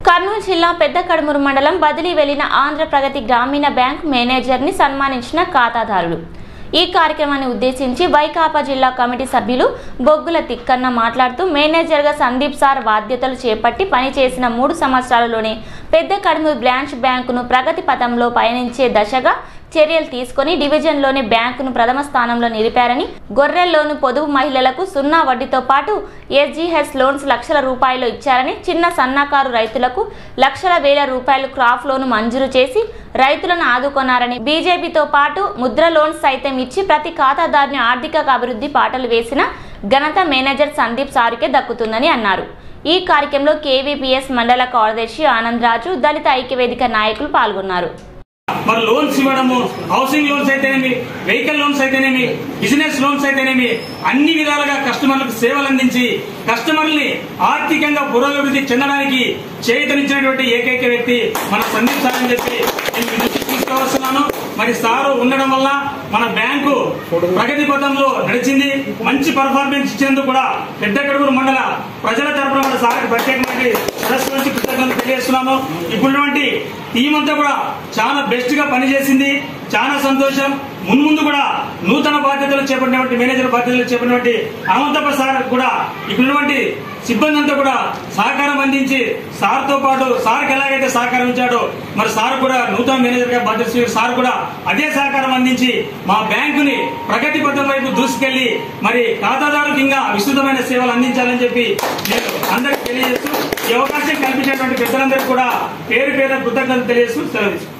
కర్నూలు జిల్లా పెద్ద కడుమూరు మండలం బదిలీ వెళ్లిన ఆంధ్ర ప్రగతి గ్రామీణ బ్యాంక్ మేనేజర్ని సన్మానించిన ఖాతాదారులు ఈ కార్యక్రమాన్ని ఉద్దేశించి వైకాపా జిల్లా కమిటీ సభ్యులు బొగ్గుల తిక్కన్న మాట్లాడుతూ మేనేజర్గా సందీప్ సార్ బాధ్యతలు చేపట్టి పనిచేసిన మూడు సంవత్సరాలలోనే పెద్ద కడుమూరు బ్రాంచ్ బ్యాంకును ప్రగతి పథంలో పయనించే దశగా చర్యలు తీసుకొని డివిజన్లోని బ్యాంకును ప్రథమ స్థానంలో నిలిపారని గొర్రెల్లోను పొదుపు మహిళలకు సున్నా వడ్డీతో పాటు ఎస్జీహెచ్ లోన్స్ లక్షల రూపాయలు ఇచ్చారని చిన్న సన్నకారు రైతులకు లక్షల వేల రూపాయలు క్రాప్ లోను మంజూరు చేసి రైతులను ఆదుకొన్నారని బీజేపీతో పాటు ముద్ర లోన్స్ సైతం ఇచ్చి ప్రతి ఖాతాదారుని ఆర్థిక అభివృద్ధి పాటలు వేసిన ఘనత మేనేజర్ సందీప్ సారుకే దక్కుతుందని అన్నారు ఈ కార్యక్రమంలో కేవీపీఎస్ మండల కార్యదర్శి ఆనందరాజు దళిత ఐక్యవేదిక నాయకులు పాల్గొన్నారు మరి లోన్స్ ఇవ్వడము హౌసింగ్ లోన్స్ అయితేనేమి వెహికల్ లోన్స్ అయితేనేమి బిజినెస్ లోన్స్ అయితేనేమి అన్ని విధాలుగా కస్టమర్లకు సేవలు అందించి కస్టమర్ని ఆర్థికంగా పురోగతి చెందడానికి చేతనిచ్చినటువంటి ఏకైక వ్యక్తి మన సందీప్ సార్ అని చెప్పి నేను వినతి తీసుకువస్తున్నాను మరి సారు ఉండడం వల్ల మన బ్యాంకు ప్రగతి పథంలో నడిచింది మంచి పర్ఫార్మెన్స్ ఇచ్చేందుకు కూడా పెద్ద కడుగురు మండల ప్రజల తరపున మన సార్కి ప్రత్యేకమైన సరస్సు నుంచి కృతజ్ఞతలు తెలియజేస్తున్నాము ఇప్పుడున్నటువంటి టీం అంతా కూడా చాలా బెస్ట్ గా పనిచేసింది చాలా సంతోషం మున్ముందు కూడా నూతన బాధ్యతలు చేపట్టినటువంటి మేనేజర్ బాధ్యతలు చేపట్టినటువంటి అనంతప్ప సార్ కూడా ఇప్పుడున్నటువంటి సిబ్బంది అంతా కూడా సహకారం అందించి సార్తో పాటు సార్కి ఎలాగైతే సహకారం ఇచ్చాడో మరి సార్ కూడా నూతన మేనేజర్ గా బాధ్యత స్వీకరి- సార్ కూడా అదే సహకారం అందించి మా బ్యాంకుని ప్రగతి పథం వైపు దూసుకెళ్లి మరి ఖాతాదారులకు ఇంకా విస్తృతమైన సేవలు అందించాలని చెప్పి నేను అందరికి తెలియజేస్తూ ఈ అవకాశం కల్పించినటువంటి పెద్దలందరికీ కూడా పేరు పేరు కృతజ్ఞతలు తెలియజేస్తూ సెలవు తీసుకుంటాను.